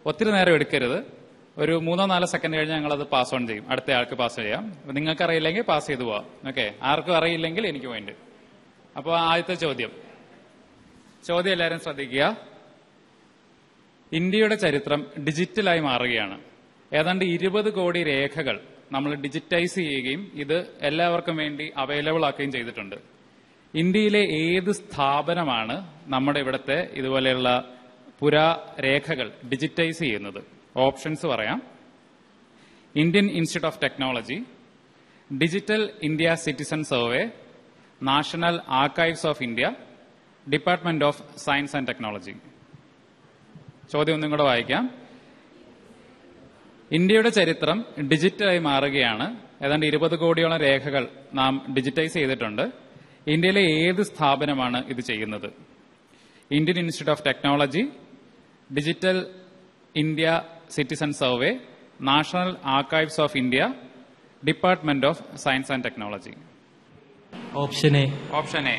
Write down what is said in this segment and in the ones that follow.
ഒത്തിരി നേരം എടുക്കരുത് ഒരു മൂന്നോ നാലോ സെക്കൻഡ് കഴിഞ്ഞ് ഞങ്ങൾ അത് പാസ് ഓൺ ചെയ്യും അടുത്ത ആൾക്ക് പാസ് ചെയ്യാം അപ്പൊ നിങ്ങൾക്ക് അറിയില്ലെങ്കിൽ പാസ് ചെയ്തു പോവാം ഓക്കെ ആർക്കും അറിയില്ലെങ്കിൽ എനിക്ക് പോയിന്റ് അപ്പോൾ ആദ്യത്തെ ചോദ്യം ചോദ്യം എല്ലാവരും ശ്രദ്ധിക്കുക ഇന്ത്യയുടെ ചരിത്രം ഡിജിറ്റലായി മാറുകയാണ് ഏതാണ്ട് ഇരുപത് കോടി രേഖകൾ നമ്മൾ ഡിജിറ്റൈസ് ചെയ്യുകയും ഇത് എല്ലാവർക്കും വേണ്ടി അവൈലബിൾ ആക്കുകയും ചെയ്തിട്ടുണ്ട് ഇന്ത്യയിലെ ഏത് സ്ഥാപനമാണ് നമ്മുടെ ഇവിടുത്തെ ഇതുപോലെയുള്ള പുരാ രേഖകൾ ഡിജിറ്റൈസ് ചെയ്യുന്നത് ഓപ്ഷൻസ് പറയാം Indian institute of technology digital India citizen survey national archives of India department of science and technology ചോദ്യം ഒന്നും കൂടെ വായിക്കാം ഇന്ത്യയുടെ ചരിത്രം ഡിജിറ്റലായി മാറുകയാണ് ഏതാണ്ട് ഇരുപത് കോടിയോളം രേഖകൾ നാം ഡിജിറ്റൈസ് ചെയ്തിട്ടുണ്ട് ഇന്ത്യയിലെ ഏത് സ്ഥാപനമാണ് ഇത് ചെയ്യുന്നത് Indian institute of technology digital India citizen survey national archives of India department of science and technology option A option A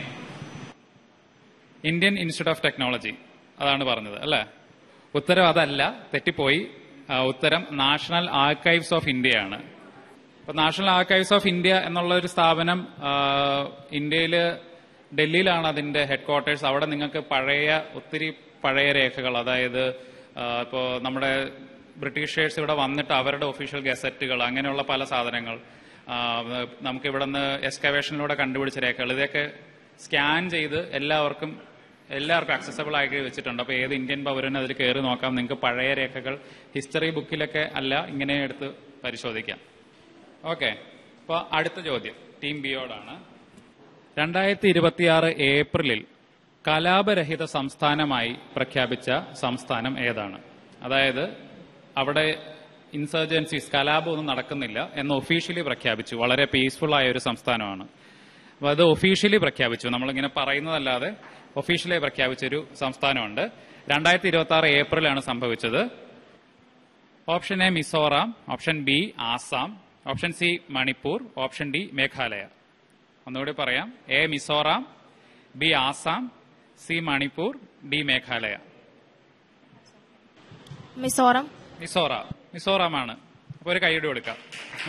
Indian institute of technology അതാണ് പറഞ്ഞത് അല്ലേ ഉത്തരം അതല്ല തെറ്റിപ്പോയി ആ, ഉത്തരം നാഷണൽ ആർക്കൈവ്സ് ഓഫ് ഇന്ത്യയാണ് അപ്പൊ നാഷണൽ ആർക്കൈവ്സ് ഓഫ് ഇന്ത്യ എന്നുള്ള ഒരു സ്ഥാപനം ആ, ഇന്ത്യയില് ഡൽഹിയിലാണ് അതിന്റെ ഹെഡ് ക്വാർട്ടേഴ്സ് അവിടെ നിങ്ങൾക്ക് പഴയ ഒത്തിരി പഴയ രേഖകൾ അതായത് ആ, ഇപ്പോ നമ്മുടെ ബ്രിട്ടീഷേഴ്സ് ഇവിടെ വന്നിട്ട് അവരുടെ ഒഫീഷ്യൽ ഗസറ്റുകൾ അങ്ങനെയുള്ള പല സാധനങ്ങൾ ആ, നമുക്ക് ഇവിടെ നിന്ന് എക്സ്കവേഷനിലൂടെ കണ്ടുപിടിച്ച രേഖകൾ ഇതൊക്കെ സ്കാൻ ചെയ്ത് എല്ലാവർക്കും എല്ലാവർക്കും അക്സസബിൾ ആക്കി വെച്ചിട്ടുണ്ട് അപ്പോൾ ഏത് ഇന്ത്യൻ പൗരനും അതിൽ കയറി നോക്കാം നിങ്ങൾക്ക് പഴയ രേഖകൾ ഹിസ്റ്ററി ബുക്കിലൊക്കെ അല്ല ഇങ്ങനെ എടുത്ത് പരിശോധിക്കാം ഓക്കെ അപ്പോൾ അടുത്ത ചോദ്യം ടീം ബിയോടാണ് രണ്ടായിരത്തി ഇരുപത്തിയാറ് ഏപ്രിലിൽ കലാപരഹിത സംസ്ഥാനമായി പ്രഖ്യാപിച്ച സംസ്ഥാനം ഏതാണ് അതായത് അവിടെ ഇൻസർജൻസീസ് കലാപമൊന്നും നടക്കുന്നില്ല എന്ന് ഒഫീഷ്യലി പ്രഖ്യാപിച്ചു വളരെ പീസ്ഫുൾ ആയ ഒരു സംസ്ഥാനമാണ് അപ്പോൾ അത് ഒഫീഷ്യലി പ്രഖ്യാപിച്ചു നമ്മളിങ്ങനെ പറയുന്നതല്ലാതെ ഒഫീഷ്യലി പ്രഖ്യാപിച്ച ഒരു സംസ്ഥാനമുണ്ട് രണ്ടായിരത്തി ഇരുപത്തി ആറ് ഏപ്രിലാണ് സംഭവിച്ചത് option A Mizoram option B Assam option C Manipur option D Meghalaya ഒന്നുകൂടി പറയാം A Mizoram B Assam C Manipur D Meghalaya Mizoram Mizoram മിസോറാമാണ് അപ്പൊ ഒരു കൈയ്യടി കൊടുക്കാം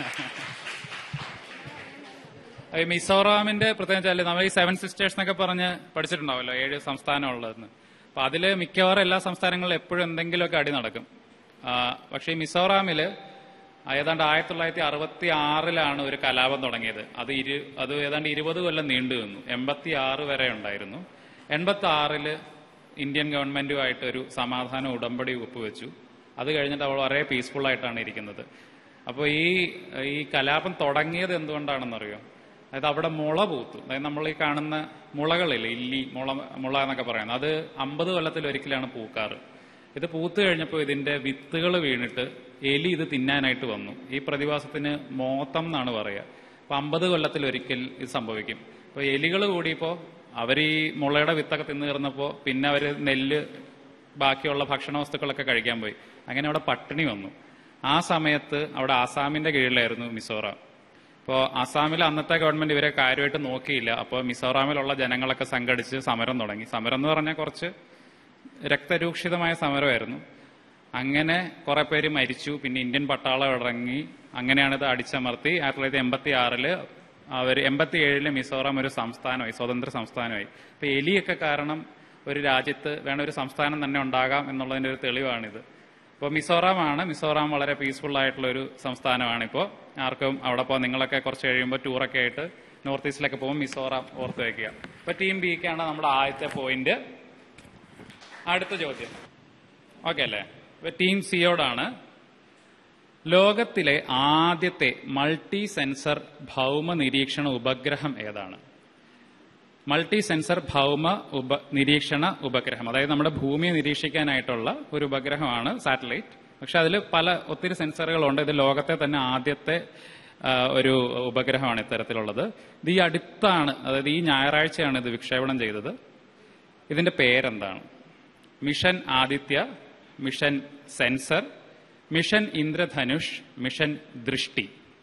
ഈ മിസോറാമിന്റെ പ്രത്യേകം വെച്ചാൽ നമ്മൾ ഈ സെവൻ സിസ്റ്റേഴ്സ് എന്നൊക്കെ പറഞ്ഞ് പഠിച്ചിട്ടുണ്ടാവല്ലോ ഏഴ് സംസ്ഥാനം ഉള്ളതെന്ന് അപ്പൊ അതില് മിക്കവാറും എല്ലാ സംസ്ഥാനങ്ങളിലും എപ്പോഴും എന്തെങ്കിലുമൊക്കെ അടി നടക്കും ആ, പക്ഷേ ഈ മിസോറാമില് ഏതാണ്ട് ആയിരത്തി തൊള്ളായിരത്തി അറുപത്തി ആറിലാണ് ഒരു കലാപം തുടങ്ങിയത് അത് ഇരു അത് ഏതാണ്ട് ഇരുപത് കൊല്ലം നീണ്ടു നിന്നു എൺപത്തി ആറ് വരെ ഉണ്ടായിരുന്നു എൺപത്തി ആറില് ഇന്ത്യൻ ഗവൺമെന്റുമായിട്ട് ഒരു സമാധാന ഉടമ്പടി ഒപ്പുവെച്ചു അത് കഴിഞ്ഞിട്ട് അവൾ വളരെ പീസ്ഫുൾ ആയിട്ടാണ് ഇരിക്കുന്നത് അപ്പോൾ ഈ ഈ കലാപം തുടങ്ങിയത് എന്തുകൊണ്ടാണെന്നറിയോ അതായത് അവിടെ മുള പൂത്തു അതായത് നമ്മൾ ഈ കാണുന്ന മുളകളില്ലേ ഇല്ലി മുള മുള എന്നൊക്കെ പറയുന്നത് അത് അമ്പത് കൊല്ലത്തിൽ ഒരിക്കലാണ് പൂക്കാറ് ഇത് പൂത്ത് കഴിഞ്ഞപ്പോൾ ഇതിന്റെ വിത്തുകൾ വീണിട്ട് എലി ഇത് തിന്നാനായിട്ട് വന്നു ഈ പ്രതിഭാസത്തിന് മോത്തം എന്നാണ് പറയുക അപ്പൊ അമ്പത് കൊല്ലത്തിൽ ഒരിക്കൽ ഇത് സംഭവിക്കും അപ്പൊ എലികൾ കൂടിയപ്പോ അവർ ഈ മുളയുടെ വിത്തൊക്കെ തിന്നു തീർന്നപ്പോ പിന്നെ അവര് നെല്ല് ബാക്കിയുള്ള ഭക്ഷണ വസ്തുക്കളൊക്കെ കഴിക്കാൻ പോയി അങ്ങനെ അവിടെ പട്ടിണി വന്നു ആ സമയത്ത് അവിടെ ആസാമിന്റെ കീഴിലായിരുന്നു മിസോറാം അപ്പോൾ ആസാമിൽ അന്നത്തെ ഗവൺമെന്റ് ഇവരെ കാര്യമായിട്ട് നോക്കിയില്ല അപ്പോൾ മിസോറാമിലുള്ള ജനങ്ങളൊക്കെ സംഘടിച്ച് സമരം തുടങ്ങി സമരം എന്ന് പറഞ്ഞാൽ കുറച്ച് രക്തരൂക്ഷിതമായ സമരമായിരുന്നു അങ്ങനെ കുറെ പേര് മരിച്ചു പിന്നെ ഇന്ത്യൻ പട്ടാളം ഇറങ്ങി അങ്ങനെയാണ് ഇത് അടിച്ചമർത്തി ആയിരത്തി തൊള്ളായിരത്തി എൺപത്തി ആറില് അവർ എൺപത്തി ഏഴില് മിസോറാം ഒരു സംസ്ഥാനമായി സ്വതന്ത്ര സംസ്ഥാനമായി അപ്പൊ എലിയൊക്കെ കാരണം ഒരു രാജ്യത്ത് വേണ ഒരു സംസ്ഥാനം തന്നെ ഉണ്ടാകാം എന്നുള്ളതിന്റെ ഒരു തെളിവാണിത് ഇപ്പോൾ മിസോറാമാണ് മിസോറാം വളരെ പീസ്ഫുൾ ആയിട്ടുള്ള ഒരു സംസ്ഥാനമാണ് ഇപ്പോൾ ആർക്കും അവിടെ ഇപ്പോൾ നിങ്ങളൊക്കെ കുറച്ച് കഴിയുമ്പോൾ ടൂറൊക്കെ ആയിട്ട് നോർത്ത് ഈസ്റ്റിലൊക്കെ പോകുമ്പോൾ മിസോറാം ഓർത്ത് വയ്ക്കുക ഇപ്പൊ ടീം ബിക്കാണ് നമ്മുടെ ആദ്യത്തെ പോയിന്റ് അടുത്ത ചോദ്യം ഓക്കെ അല്ലേ ഇപ്പൊ ടീം സിയോടാണ് ലോകത്തിലെ ആദ്യത്തെ മൾട്ടി സെൻസർ ഭൗമ നിരീക്ഷണ ഉപഗ്രഹം ഏതാണ് മൾട്ടി സെൻസർ ഭൗമ ഉപ നിരീക്ഷണ ഉപഗ്രഹം അതായത് നമ്മുടെ ഭൂമിയെ നിരീക്ഷിക്കാനായിട്ടുള്ള ഒരു ഉപഗ്രഹമാണ് സാറ്റലൈറ്റ് പക്ഷെ അതിൽ പല ഒത്തിരി സെൻസറുകളുണ്ട് ഇത് ലോകത്തെ തന്നെ ആദ്യത്തെ ആ, ഒരു ഉപഗ്രഹമാണ് ഇത്തരത്തിലുള്ളത് ഇത് ഈ അടുത്താണ് അതായത് ഈ ഞായറാഴ്ചയാണ് ഇത് വിക്ഷേപണം ചെയ്തത് ഇതിന്റെ പേരെന്താണ് mission Aditya mission sensor mission Indradhanush mission Drishti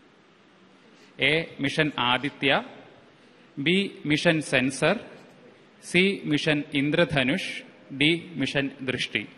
A mission Aditya B mission sensor C mission Indradhanush D mission ദൃഷ്ടി